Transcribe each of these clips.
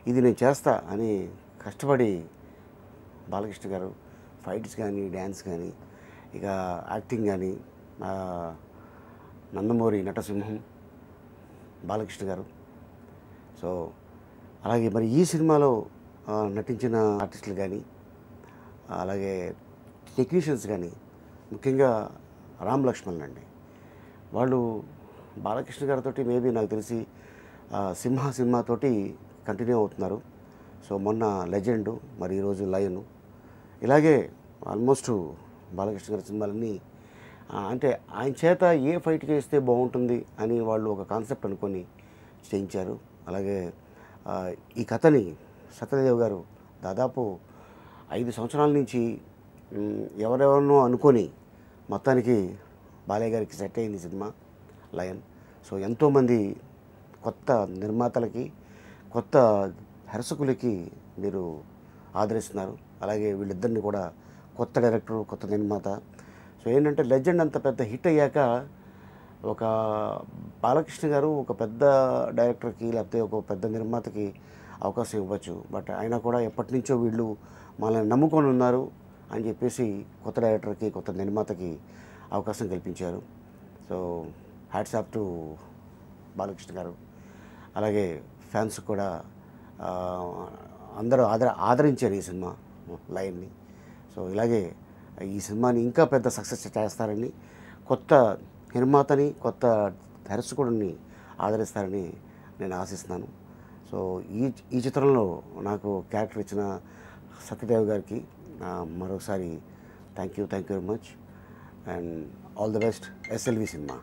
ఇది నేను చేస్తా అని కష్టపడి బాలకృష్ణ గారు ఫైట్స్ కానీ డ్యాన్స్ కానీ ఇక యాక్టింగ్ కానీ ఆ, నందమూరి నటసింహం బాలకృష్ణ గారు సో అలాగే మరి ఈ సినిమాలో ఆ, నటించిన ఆర్టిస్టులు కానీ అలాగే టెక్నీషియన్స్ కానీ ముఖ్యంగా రామ్ లక్ష్మణ్ అండి వాళ్ళు బాలకృష్ణ గారితో మేబీ నాకు తెలిసి ఆ, సింహ సినిమాతోటి కంటిన్యూ అవుతున్నారు సో మొన్న లెజెండ్ మరి ఈరోజు లయన్ ఇలాగే ఆల్మోస్ట్ బాలకృష్ణ గారి సినిమాలన్నీ ఆ, అంటే ఆయన చేత ఏ ఫైట్ చేస్తే బాగుంటుంది అని వాళ్ళు ఒక కాన్సెప్ట్ అనుకొని చేయించారు అలాగే ఆ, ఈ కథని సత్యదేవ్ గారు దాదాపు ఐదు సంవత్సరాల నుంచి మ్, ఎవరెవరినో అనుకొని మొత్తానికి బాలయ్య గారికి సెట్ అయింది ఈ సినిమా లయన్ సో ఎంతోమంది కొత్త నిర్మాతలకి కొత్త దర్శకులకి మీరు ఆదరిస్తున్నారు అలాగే వీళ్ళిద్దరిని కూడా కొత్త డైరెక్టర్ కొత్త నిర్మాత సో ఏంటంటే లెజెండ్ అంత పెద్ద హిట్ అయ్యాక ఒక బాలకృష్ణ గారు ఒక పెద్ద డైరెక్టర్కి లేకపోతే ఒక పెద్ద నిర్మాతకి అవకాశం ఇవ్వచ్చు బట్ ఆయన కూడా ఎప్పటి నుంచో వీళ్ళు మనల్ని నమ్ముకొని ఉన్నారు అని చెప్పేసి కొత్త డైరెక్టర్కి కొత్త నిర్మాతకి అవకాశం కల్పించారు so hats off to Balakrishna garu అలాగే ఫ్యాన్స్ కూడా ఆ, అందరూ ఆదర ఆదరించారు ఈ సినిమా లైన్ని సో ఇలాగే ఈ సినిమాని ఇంకా పెద్ద సక్సెస్ చేస్తారని కొత్త నిర్మాతని కొత్త దర్శకుడిని ఆదరిస్తారని నేను ఆశిస్తున్నాను సో ఈ ఈ చిత్రంలో నాకు క్యారెక్టర్ ఇచ్చిన సత్యదేవ్ గారికి ఆ, మరొకసారి thank you thank you very much and all the best S L V cinema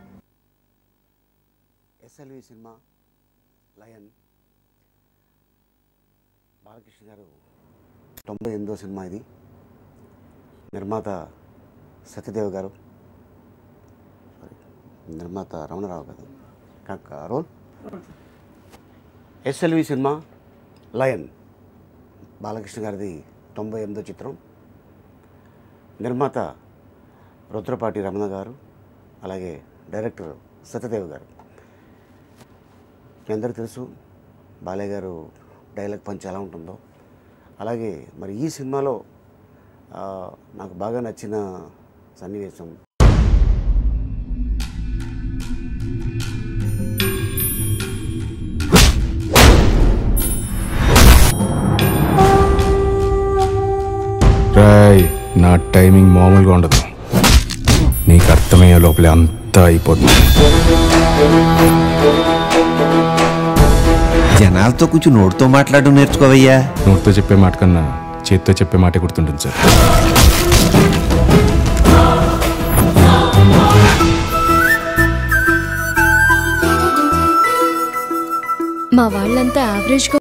S L V cinema Lion Balakrishna garu తొంభై ఎనిమిదో సినిమా ఇది నిర్మాత సత్యదేవ్ గారు సారీ నిర్మాత రమణరావు గారు కాక role SLV cinema Lion Balakrishna గారిది తొంభై ఎనిమిదో చిత్రం నిర్మాత రుద్రపాటి రమణ గారు అలాగే డైరెక్టర్ సత్యదేవ్ గారు మీ అందరికీ తెలుసు బాలయ్య గారు డైలాగ్ పంచ్ ఎలా ఉంటుందో అలాగే మరి ఈ సినిమాలో ఆ, నాకు బాగా నచ్చిన సన్నివేశం రాయ్ నా టైమింగ్ మామూలుగా ఉండదు నీకు అర్థమయ్యే లోపలే అంతా అయిపోతుంది జనాలతో కొంచెం నోటితో మాట్లాడడం నేర్చుకోవయ్యా నోటితో చెప్పే మాట కన్నా చేతితో చెప్పే మాటే గుర్తుంటుంది సార్ మా వాళ్ళంతా యావరేజ్గా